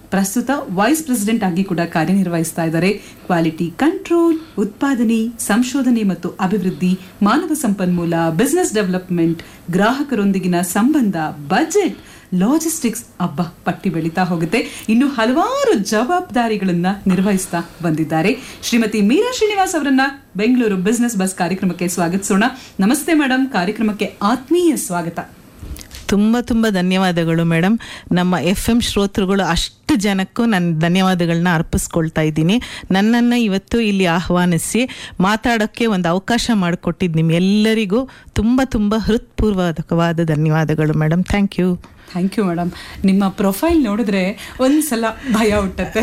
ಪ್ರಸ್ತುತ vice president ಆಗಿ ಕೂಡ ಕಾರ್ಯನಿರ್ವಹಿಸ್ತಾ ಇದ್ದಾರೆ ಕ್ವಾಲಿಟಿ ಕಂಟ್ರೋಲ್ ಉತ್ಪಾದನೆ ಸಂಶೋಧನೆ ಮತ್ತು ಅಭಿವೃದ್ಧಿ ಮಾನವ ಸಂಪನ್ಮೂಲ ಬಿಸಿನೆಸ್ ಡೆವಲಪ್ಮೆಂಟ್ ಗ್ರಾಹಕರೊಂದಿಗಿನ ಸಂಬಂಧ ಬಜೆಟ್ ಲಾಜಿಸ್ಟಿಕ್ಸ್ ಅಬ್ಬ ಪಟ್ಟಿ ಬೆಳೀತಾ ಹೋಗುತ್ತೆ ಇನ್ನು ಹಲವಾರು ಜವಾಬ್ದಾರಿಗಳನ್ನ ನಿರ್ವಹಿಸ್ತಾ ಬಂದಿದ್ದಾರೆ ಶ್ರೀಮತಿ ಮೀರಾ ಶ್ರೀನಿವಾಸ್ ಅವರನ್ನ ಬೆಂಗಳೂರು ಬಿಸಿನೆಸ್ ಬಸ್ ಕಾರ್ಯಕ್ರಮಕ್ಕೆ ಸ್ವಾಗತಿಸೋಣ ನಮಸ್ತೆ ಮೇಡಮ್ ಕಾರ್ಯಕ್ರಮಕ್ಕೆ ಆತ್ಮೀಯ ಸ್ವಾಗತ ತುಂಬ ತುಂಬ ಧನ್ಯವಾದಗಳು ಮೇಡಮ್ ನಮ್ಮ ಎಫ್ ಎಂ ಶ್ರೋತೃಗಳು ಅಷ್ಟು ಜನಕ್ಕೂ ನಾನು ಧನ್ಯವಾದಗಳನ್ನ ಅರ್ಪಿಸ್ಕೊಳ್ತಾ ಇದ್ದೀನಿ ನನ್ನನ್ನು ಇವತ್ತು ಇಲ್ಲಿ ಆಹ್ವಾನಿಸಿ ಮಾತಾಡೋಕ್ಕೆ ಒಂದು ಅವಕಾಶ ಮಾಡಿಕೊಟ್ಟಿದ್ದು ನಿಮ್ಮೆಲ್ಲರಿಗೂ ತುಂಬ ತುಂಬ ಹೃತ್ಪೂರ್ವಕವಾದ ಧನ್ಯವಾದಗಳು madam thank you thank you madam ನಿಮ್ಮ ಪ್ರೊಫೈಲ್ ನೋಡಿದ್ರೆ ಒಂದ್ಸಲ ಭಯ ಹುಟ್ಟತ್ತೆ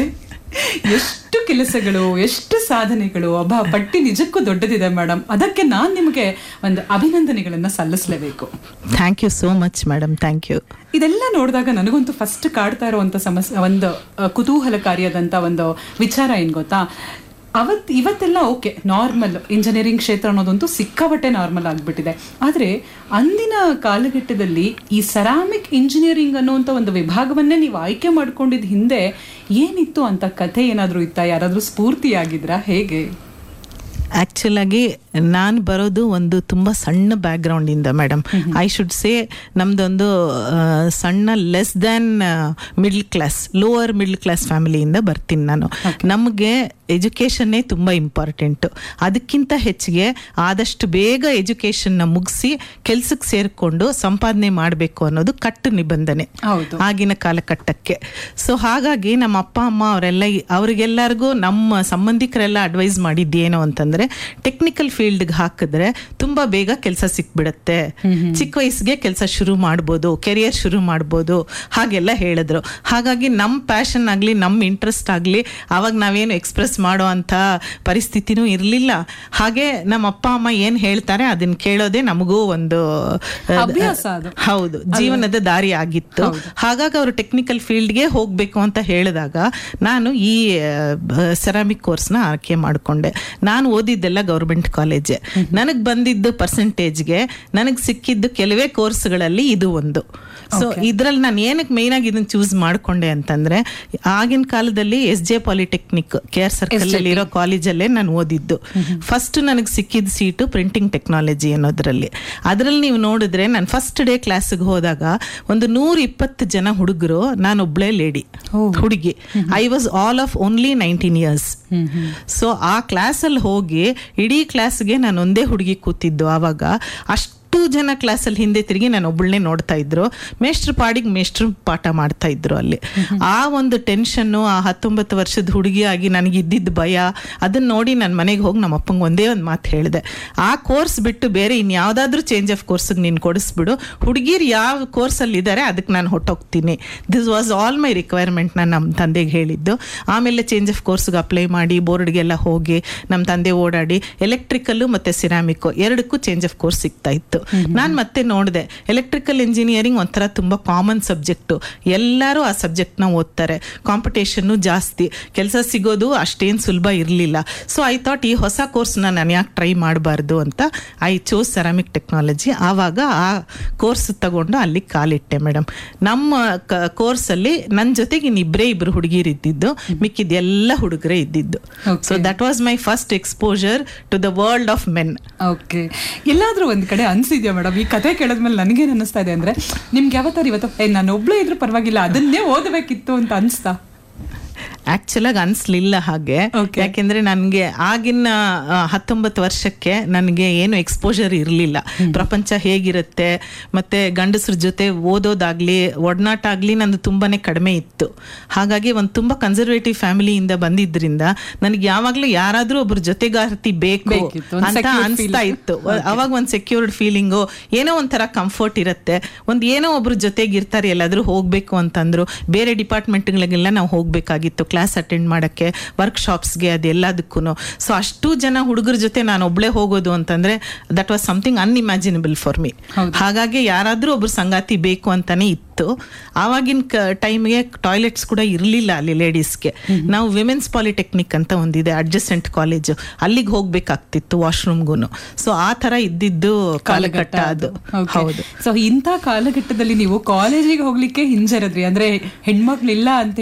ಎಷ್ಟು ಕೆಲಸಗಳು ಎಷ್ಟು ಸಾಧನೆಗಳು ಅಬ್ಬ ಪಟ್ಟಿ ನಿಜಕ್ಕೂ ದೊಡ್ಡದಿದೆ ಮೇಡಮ್ ಅದಕ್ಕೆ ನಾನು ನಿಮಗೆ ಒಂದು ಅಭಿನಂದನೆಗಳನ್ನ ಸಲ್ಲಿಸಲೇಬೇಕು thank you so much madam thank you ಇದೆಲ್ಲ ನೋಡಿದಾಗ ನನಗಂತೂ ಫಸ್ಟ್ ಕಾಡ್ತಾ ಇರುವಂತ ಸಮಸ್ಯೆ ಒಂದು ಅಹ್, ಕುತೂಹಲಕಾರಿಯಾದಂತ ಒಂದು ವಿಚಾರ ಏನ್ ಗೊತ್ತಾ ಅವತ್ ಇವತ್ತೆಲ್ಲ ಓಕೆ ನಾರ್ಮಲ್ ಇಂಜಿನಿಯರಿಂಗ್ ಕ್ಷೇತ್ರ ಅನ್ನೋದಂತೂ ಸಿಕ್ಕಾಪಟ್ಟೆ ನಾರ್ಮಲ್ ಆಗ್ಬಿಟ್ಟಿದೆ ಆದ್ರೆ ಅಂದಿನ ಕಾಲಘಟ್ಟದಲ್ಲಿ ಈ ಸೆರಾಮಿಕ್ ಇಂಜಿನಿಯರಿಂಗ್ ಅನ್ನುವಂಥ ಒಂದು ವಿಭಾಗವನ್ನೇ ನೀವು ಆಯ್ಕೆ ಮಾಡ್ಕೊಂಡಿದ್ ಹಿಂದೆ ಏನಿತ್ತು ಅಂತ ಕಥೆ ಏನಾದ್ರೂ ಇತ್ತಾ ಯಾರಾದ್ರೂ ಸ್ಫೂರ್ತಿಯಾಗಿದ್ರಾ ಹೇಗೆ ಆ್ಯಕ್ಚುಲ್ ಆಗಿ ನಾನು ಬರೋದು ಒಂದು ತುಂಬ ಸಣ್ಣ ಬ್ಯಾಕ್ಗ್ರೌಂಡಿಂದ ಮೇಡಮ್ ಐ ಶುಡ್ ಸೇ ನಮ್ದೊಂದು ಆ, ಸಣ್ಣ less than middle class lower middle class ಫ್ಯಾಮಿಲಿಯಿಂದ ಬರ್ತೀನಿ ನಾನು ನಮಗೆ ಎಜುಕೇಷನ್ನೇ ತುಂಬ ಇಂಪಾರ್ಟೆಂಟು ಅದಕ್ಕಿಂತ ಹೆಚ್ಚಿಗೆ ಆದಷ್ಟು ಬೇಗ ಎಜುಕೇಷನ್ನ ಮುಗಿಸಿ ಕೆಲ್ಸಕ್ಕೆ ಸೇರಿಕೊಂಡು ಸಂಪಾದನೆ ಮಾಡಬೇಕು ಅನ್ನೋದು ಕಟ್ಟು ನಿಬಂಧನೆ ಹೌದು ಆಗಿನ ಕಾಲಘಟ್ಟಕ್ಕೆ ಸೊ ಹಾಗಾಗಿ ನಮ್ಮ ಅಪ್ಪ ಅಮ್ಮ ಅವರೆಲ್ಲ ಅವರಿಗೆಲ್ಲರಿಗೂ ನಮ್ಮ ಸಂಬಂಧಿಕರೆಲ್ಲ ಅಡ್ವೈಸ್ ಮಾಡಿದ್ದೇನು ಅಂತಂದ್ರೆ ಟೆಕ್ನಿಕಲ್ ಫೀಲ್ಡ್ಗೆ ಹಾಕಿದ್ರೆ ತುಂಬಾ ಬೇಗ ಕೆಲಸ ಸಿಕ್ಬಿಡತ್ತೆ ಚಿಕ್ಕ ವಯಸ್ಸಿಗೆ ಕೆಲಸ ಶುರು ಮಾಡ್ಬೋದು ಕೆರಿಯರ್ ಶುರು ಮಾಡ್ಬೋದು ಹಾಗೆಲ್ಲ ಹೇಳಿದ್ರು ಹಾಗಾಗಿ ನಮ್ಮ ಪ್ಯಾಷನ್ ಆಗಲಿ ನಮ್ಮ ಇಂಟ್ರೆಸ್ಟ್ ಆಗಲಿ ಅವಾಗ ನಾವೇನು ಎಕ್ಸ್ಪ್ರೆಸ್ ಮಾಡೋ ಅಂಥ ಪರಿಸ್ಥಿತಿನೂ ಇರಲಿಲ್ಲ ಹಾಗೆ ನಮ್ಮ ಅಪ್ಪ ಅಮ್ಮ ಏನು ಹೇಳ್ತಾರೆ ಅದನ್ನ ಕೇಳೋದೇ ನಮಗೂ ಒಂದು ಆ, ಅಭ್ಯಾಸ ಅದು. ಹೌದು ಜೀವನದ ದಾರಿ ಆಗಿತ್ತು ಹಾಗಾಗಿ ಅವರು ಟೆಕ್ನಿಕಲ್ ಫೀಲ್ಡ್ಗೆ ಹೋಗಬೇಕು ಅಂತ ಹೇಳಿದಾಗ ನಾನು ಈ ಸೆರಾಮಿಕ್ ಕೋರ್ಸ್ನ ಆಯ್ಕೆ ಮಾಡಿಕೊಂಡೆ ನಾನು ಓದಿದ್ದೆಲ್ಲ ಗೌರ್ಮೆಂಟ್ ಕಾಲೇಜೆ ನನಗೆ ಬಂದಿದ್ದು ಪರ್ಸೆಂಟೇಜ್ಗೆ ನನಗೆ ಸಿಕ್ಕಿದ್ದು ಕೆಲವೇ ಕೋರ್ಸ್ಗಳಲ್ಲಿ ಇದು ಒಂದು ಸೊ ಇದ್ರಲ್ಲಿ ನಾನು ಏನಕ್ಕೆ ಮೇಯ್ನಾಗಿ ಇದನ್ನ ಚೂಸ್ ಮಾಡ್ಕೊಂಡೆ ಅಂತಂದ್ರೆ ಆಗಿನ ಕಾಲದಲ್ಲಿ S J polytechnic K R circle ಅಲ್ಲಿ ಇರೋ ಕಾಲೇಜಲ್ಲೇ ನಾನು ಓದಿದ್ದು ಫಸ್ಟ್ ನನಗೆ ಸಿಕ್ಕಿದ ಸೀಟು ಪ್ರಿಂಟಿಂಗ್ ಟೆಕ್ನಾಲಜಿ ಅನ್ನೋದ್ರಲ್ಲಿ ಅದರಲ್ಲಿ ನೀವು ನೋಡಿದ್ರೆ ನಾನು ಫಸ್ಟ್ ಡೇ ಕ್ಲಾಸ್ಗೆ ಹೋದಾಗ ಒಂದು ನೂರ ಇಪ್ಪತ್ತು ಜನ ಹುಡುಗರು ನಾನೊಬ್ಳೇ ಲೇಡಿ ಹುಡುಗಿ I was all of only nineteen years so ಆ ಕ್ಲಾಸಲ್ಲಿ ಹೋಗಿ ಇಡೀ ಕ್ಲಾಸ್ಗೆ ನಾನು ಒಂದೇ ಹುಡುಗಿ ಕೂತಿದ್ದು ಆವಾಗ ಅಷ್ಟು ಜನ ಕ್ಲಾಸಲ್ಲಿ ಹಿಂದೆ ತಿರುಗಿ ನಾನು ಒಬ್ಬಳನ್ನೇ ನೋಡ್ತಾ ಇದ್ರು ಮೇಷ್ಟ್ರ ಪಾಡಿಗೆ ಮೇಷ್ಟ್ರು ಪಾಠ ಮಾಡ್ತಾ ಇದ್ರು ಅಲ್ಲಿ ಆ ಒಂದು ಟೆನ್ಷನ್ನು ಆ ಹತ್ತೊಂಬತ್ತು ವರ್ಷದ ಹುಡುಗಿಯಾಗಿ ನನಗೆ ಇದ್ದಿದ್ದ ಭಯ ಅದನ್ನ ನೋಡಿ ನನ್ನ ಮನೆಗೆ ಹೋಗಿ ನಮ್ಮ ಅಪ್ಪಂಗೆ ಒಂದೇ ಒಂದು ಮಾತು ಹೇಳಿದೆ ಆ ಕೋರ್ಸ್ ಬಿಟ್ಟು ಬೇರೆ ಇನ್ಯಾವುದಾದ್ರೂ ಚೇಂಜ್ ಆಫ್ ಕೋರ್ಸ್ಗೆ ನೀನು ಕೊಡಿಸ್ಬಿಡು ಹುಡುಗಿರು ಯಾವ ಕೋರ್ಸಲ್ಲಿ ಇದ್ದಾರೆ ಅದಕ್ಕೆ ನಾನು ಹೊಟ್ಟೋಗ್ತೀನಿ this was all my requirement ನಾನು ನಮ್ಮ ತಂದೆಗೆ ಹೇಳಿದ್ದು ಆಮೇಲೆ ಚೇಂಜ್ ಆಫ್ ಕೋರ್ಸ್ಗೆ ಅಪ್ಲೈ ಮಾಡಿ ಬೋರ್ಡ್ಗೆಲ್ಲ ಹೋಗಿ ನಮ್ಮ ತಂದೆ ಓಡಾಡಿ ಎಲೆಕ್ಟ್ರಿಕಲ್ಲು ಮತ್ತು ಸಿರಾಮಿಕ್ಕು ಎರಡಕ್ಕೂ ಚೇಂಜ್ ಆಫ್ ಕೋರ್ಸ್ ಸಿಗ್ತಾ ಇತ್ತು ನಾನು ಮತ್ತೆ ನೋಡಿದೆ ಎಲೆಕ್ಟ್ರಿಕಲ್ ಇಂಜಿನಿಯರಿಂಗ್ ಒಂಥರ ತುಂಬ ಕಾಮನ್ ಸಬ್ಜೆಕ್ಟು ಎಲ್ಲರೂ ಆ ಸಬ್ಜೆಕ್ಟ್ನ ಓದ್ತಾರೆ ಕಾಂಪಿಟೇಷನ್ನು ಜಾಸ್ತಿ ಕೆಲಸ ಸಿಗೋದು ಅಷ್ಟೇನು ಸುಲಭ ಇರಲಿಲ್ಲ ಸೊ ಐ ಥಾಟ್ ಈ ಹೊಸ ಕೋರ್ಸ್ನ ನಾನು ಯಾಕೆ ಟ್ರೈ ಮಾಡಬಾರ್ದು ಅಂತ ಐ ಚೋಸ್ ಸೆರಾಮಿಕ್ ಟೆಕ್ನಾಲಜಿ ಆವಾಗ ಆ ಕೋರ್ಸ್ ತಗೊಂಡು ಅಲ್ಲಿ ಕಾಲಿಟ್ಟೆ ಮೇಡಮ್ ನಮ್ಮ ಕೋರ್ಸಲ್ಲಿ ನನ್ನ ಜೊತೆಗೆ ಇನ್ನಿಬ್ಬರೇ ಇಬ್ಬರು ಹುಡುಗಿರು ಇದ್ದಿದ್ದು ಮಿಕ್ಕಿದ ಎಲ್ಲ ಹುಡುಗರೇ ಇದ್ದಿದ್ದು so that was my first exposure to the world of men okay ಎಲ್ಲಾದ್ರೂ ಒಂದ್ ಕಡೆ ಅನ್ಸಿದ್ಯಾ ಮೇಡಮ್ ಈ ಕತೆ ಕೇಳಿದ್ಮೇಲೆ ನನಗೇನ್ ಅನಿಸ್ತಾ ಇದೆ ಅಂದ್ರೆ ನಿಮ್ಗೆ ಯಾವತ್ತಾರು ಇವತ್ತು ಏ ನಾನು ಒಬ್ಳೇ ಇದ್ರೂ ಪರವಾಗಿಲ್ಲ ಅದನ್ನೇ ಓದಬೇಕಿತ್ತು ಅಂತ ಅನ್ಸ್ತಾ ಆಕ್ಚುಲಾಗಿ ಅನಿಸ್ಲಿಲ್ಲ ಹಾಗೆ Okay. ಯಾಕೆಂದ್ರೆ ನನಗೆ ಆಗಿನ ಆ, ಹತ್ತೊಂಬತ್ತು ವರ್ಷಕ್ಕೆ ನನಗೆ ಏನು ಎಕ್ಸ್ಪೋಜರ್ ಇರಲಿಲ್ಲ ಪ್ರಪಂಚ ಹೇಗಿರುತ್ತೆ ಮತ್ತೆ ಗಂಡಸ್ರ ಜೊತೆ ಓದೋದಾಗ್ಲಿ ಒಡನಾಟ ಆಗ್ಲಿ ನಂದು ತುಂಬಾನೇ ಕಡಿಮೆ ಇತ್ತು ಹಾಗಾಗಿ ಒಂದು ತುಂಬಾ ಕನ್ಸರ್ವೇಟಿವ್ ಫ್ಯಾಮಿಲಿಯಿಂದ ಬಂದಿದ್ರಿಂದ ನನಗೆ ಯಾವಾಗ್ಲೂ ಯಾರಾದ್ರೂ ಒಬ್ರು ಜೊತೆಗಾರತಿ ಬೇಕು ಬೇಕಿತ್ತು, ಒಂದ್ ಅಂತ secure ಅನ್ಸ್ತಾ feeling. ಇತ್ತು ಅವಾಗ ಒಂದು ಸೆಕ್ಯೂರ್ಡ್ ಫೀಲಿಂಗು ಏನೋ ಒಂಥರ ಕಂಫರ್ಟ್ ಇರುತ್ತೆ ಒಂದು ಏನೋ ಒಬ್ರು ಜೊತೆಗಿರ್ತಾರೆ ಎಲ್ಲಾದ್ರೂ ಹೋಗ್ಬೇಕು ಅಂತಂದ್ರು ಬೇರೆ ಡಿಪಾರ್ಟ್ಮೆಂಟ್ಗಳಿಗೆಲ್ಲ ನಾವು ಹೋಗ್ಬೇಕಾಗಿತ್ತು ಕ್ಲಾಸ್ ಅಟೆಂಡ್ ಮಾಡಕ್ಕೆ ವರ್ಕ್ಶಾಪ್ಸ್ಗೆ ಅದೆಲ್ಲದಕ್ಕೂ ಸೊ ಅಷ್ಟು ಜನ ಹುಡುಗರ ಜೊತೆ ನಾನು ಒಬ್ಳೆ ಹೋಗೋದು ಅಂತಂದ್ರೆ that was something unimaginable for me ಹಾಗಾಗಿ ಯಾರಾದ್ರೂ ಒಬ್ರು ಸಂಗಾತಿ ಬೇಕು ಅಂತಾನೆ ಇತ್ತು ಆವಾಗಿನ ಟೈಮ್ಗೆ ಟಾಯ್ಲೆಟ್ಸ್ ಕೂಡ ಇರಲಿಲ್ಲ ಅಲ್ಲಿ ಲೇಡೀಸ್ಗೆ ನಾವು ವಿಮೆನ್ಸ್ ಪಾಲಿಟೆಕ್ನಿಕ್ ಅಂತ ಒಂದಿದೆ ಅಡ್ಜಸೆಂಟ್ ಕಾಲೇಜು ಅಲ್ಲಿಗೆ ಹೋಗ್ಬೇಕಾಗ್ತಿತ್ತು ವಾಶ್ರೂಮ್ಗೂ ಸೊ ಆ ತರ ಇದ್ದಿದ್ದು ಕಾಲಘಟ್ಟ ಅದು ಹೌದು ಸೊ ಇಂಥ ಕಾಲಘಟ್ಟದಲ್ಲಿ ನೀವು ಕಾಲೇಜಿಗೆ ಹೋಗ್ಲಿಕ್ಕೆ ಹಿಂಜರದ್ರಿ ಅಂದ್ರೆ ಹೆಣ್ಮಕ್ಳಿಲ್ಲ ಅಂತ